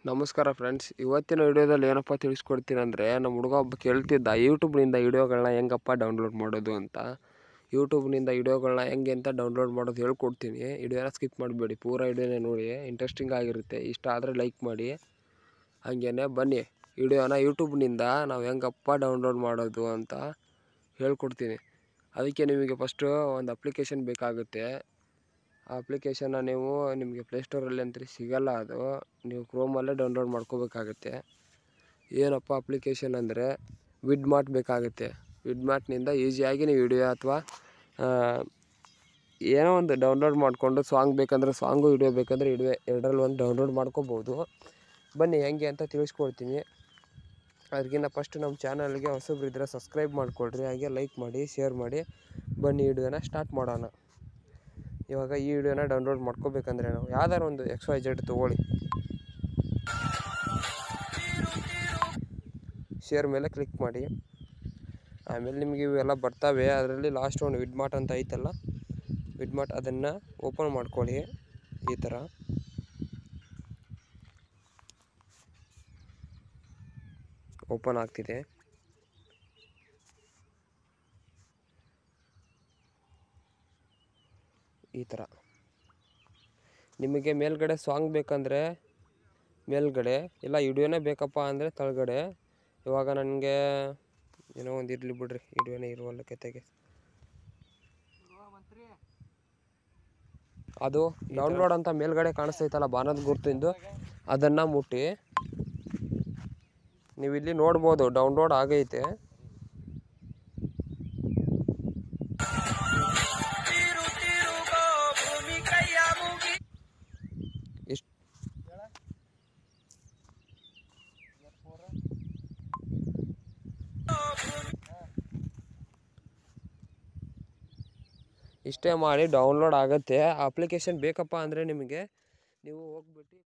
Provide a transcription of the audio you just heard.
ನಮಸ್ಕಾರ ಫ್ರೆಂಡ್ಸ್ ಇವತ್ತಿನ ವಿಡಿಯೋದಲ್ಲಿ ಏನಪ್ಪ ತಿಳಿಸ್ಕೊಡ್ತೀನಿ ಅಂದರೆ ನಮ್ಮ ಹುಡುಗ ಒಬ್ಬ ಕೇಳ್ತಿದ್ದ ಯೂಟ್ಯೂಬ್ನಿಂದ ವಿಡಿಯೋಗಳನ್ನ ಹೆಂಗಪ್ಪ ಡೌನ್ಲೋಡ್ ಮಾಡೋದು ಅಂತ ಯೂಟ್ಯೂಬ್ನಿಂದ ವಿಡಿಯೋಗಳನ್ನ ಹೆಂಗೆ ಅಂತ ಡೌನ್ಲೋಡ್ ಮಾಡೋದು ಹೇಳ್ಕೊಡ್ತೀನಿ ವಿಡಿಯೋನ ಸ್ಕಿಪ್ ಮಾಡಬೇಡಿ ಪೂರ ವಿಡಿಯೋನೇ ನೋಡಿ ಇಂಟ್ರೆಸ್ಟಿಂಗ್ ಆಗಿರುತ್ತೆ ಇಷ್ಟ ಆದರೆ ಲೈಕ್ ಮಾಡಿ ಹಾಗೇನೆ ಬನ್ನಿ ವಿಡಿಯೋನ ಯೂಟ್ಯೂಬ್ನಿಂದ ನಾವು ಹೆಂಗಪ್ಪ ಡೌನ್ಲೋಡ್ ಮಾಡೋದು ಅಂತ ಹೇಳ್ಕೊಡ್ತೀನಿ ಅದಕ್ಕೆ ನಿಮಗೆ ಫಸ್ಟು ಒಂದು ಅಪ್ಲಿಕೇಶನ್ ಬೇಕಾಗುತ್ತೆ ಆ ಅಪ್ಲಿಕೇಶನ್ನ ನೀವು ನಿಮಗೆ ಪ್ಲೇಸ್ಟೋರಲ್ಲಿ ಅಂತ ಸಿಗಲ್ಲ ಅದು ನೀವು ಕ್ರೋಮಲ್ಲೇ ಡೌನ್ಲೋಡ್ ಮಾಡ್ಕೋಬೇಕಾಗತ್ತೆ ಏನಪ್ಪ ಅಪ್ಲಿಕೇಶನ್ ಅಂದರೆ ವಿಡ್ ಮಾರ್ಟ್ ಬೇಕಾಗುತ್ತೆ ವಿಡ್ ಮಾರ್ಟ್ನಿಂದ ಈಸಿಯಾಗಿ ನೀವು ವಿಡಿಯೋ ಅಥವಾ ಏನೋ ಒಂದು ಡೌನ್ಲೋಡ್ ಮಾಡಿಕೊಂಡು ಸಾಂಗ್ ಬೇಕಂದ್ರೆ ಸಾಂಗು ವಿಡಿಯೋ ಬೇಕಂದ್ರೆ ವಿಡಿಯೋ ಎರಡರಲ್ಲಿ ಒಂದು ಡೌನ್ಲೋಡ್ ಮಾಡ್ಕೋಬೋದು ಬನ್ನಿ ಹೆಂಗೆ ಅಂತ ತಿಳಿಸ್ಕೊಡ್ತೀನಿ ಅದಕ್ಕಿಂತ ಫಸ್ಟ್ ನಮ್ಮ ಚಾನಲ್ಗೆ ಹೊಸಬ್ರು ಇದ್ದರೆ ಸಬ್ಸ್ಕ್ರೈಬ್ ಮಾಡಿಕೊಡ್ರಿ ಹಾಗೆ ಲೈಕ್ ಮಾಡಿ ಶೇರ್ ಮಾಡಿ ಬನ್ನಿ ವಿಡಿಯೋನ ಸ್ಟಾರ್ಟ್ ಮಾಡೋಣ ಇವಾಗ ಈ ವಿಡಿಯೋನ ಡೌನ್ಲೋಡ್ ಮಾಡ್ಕೋಬೇಕಂದ್ರೆ ನಾವು ಯಾವ್ದಾರು ಒಂದು ಎಕ್ಸ್ ವೈ ಜೆಡ್ ತೊಗೊಳ್ಳಿ ಶೇರ್ ಮೇಲೆ ಕ್ಲಿಕ್ ಮಾಡಿ ಆಮೇಲೆ ನಿಮಗೆ ಇವೆಲ್ಲ ಬರ್ತವೆ ಅದರಲ್ಲಿ ಲಾಸ್ಟ್ ಒಂದು ವಿಡ್ಮಾರ್ಟ್ ಅಂತ ಐತಲ್ಲ ವಿಡ್ಮಾರ್ಟ್ ಅದನ್ನು ಓಪನ್ ಮಾಡ್ಕೊಳ್ಳಿ ಈ ಥರ ಓಪನ್ ಆಗ್ತಿದೆ ಈ ಥರ ನಿಮಗೆ ಮೇಲ್ಗಡೆ ಸಾಂಗ್ ಬೇಕಂದರೆ ಮೇಲ್ಗಡೆ ಇಲ್ಲ ವಿಡಿಯೋನೇ ಬೇಕಪ್ಪ ಅಂದರೆ ಕೆಳಗಡೆ ಇವಾಗ ನನಗೆ ಏನೋ ಒಂದು ಇರಲಿ ಬಿಡ್ರಿ ವಿಡಿಯೋನೇ ಇರುವಲ್ಲ ಕೆತೆಗೆ ಅದು ಡೌನ್ಲೋಡ್ ಅಂತ ಮೇಲ್ಗಡೆ ಕಾಣಿಸ್ತೈತಲ್ಲ ಬಾನದ ಗುರುತಿಂದು ಅದನ್ನು ಮುಟ್ಟಿ ನೀವು ಇಲ್ಲಿ ನೋಡ್ಬೋದು ಡೌನ್ಲೋಡ್ ಆಗೈತೆ ಇಷ್ಟು ಇಷ್ಟೇ ಮಾಡಿ ಡೌನ್ಲೋಡ್ ಆಗುತ್ತೆ ಅಪ್ಲಿಕೇಶನ್ ಬೇಕಪ್ಪ ಅಂದರೆ ನಿಮಗೆ ನೀವು ಹೋಗ್ಬಿಟ್ಟು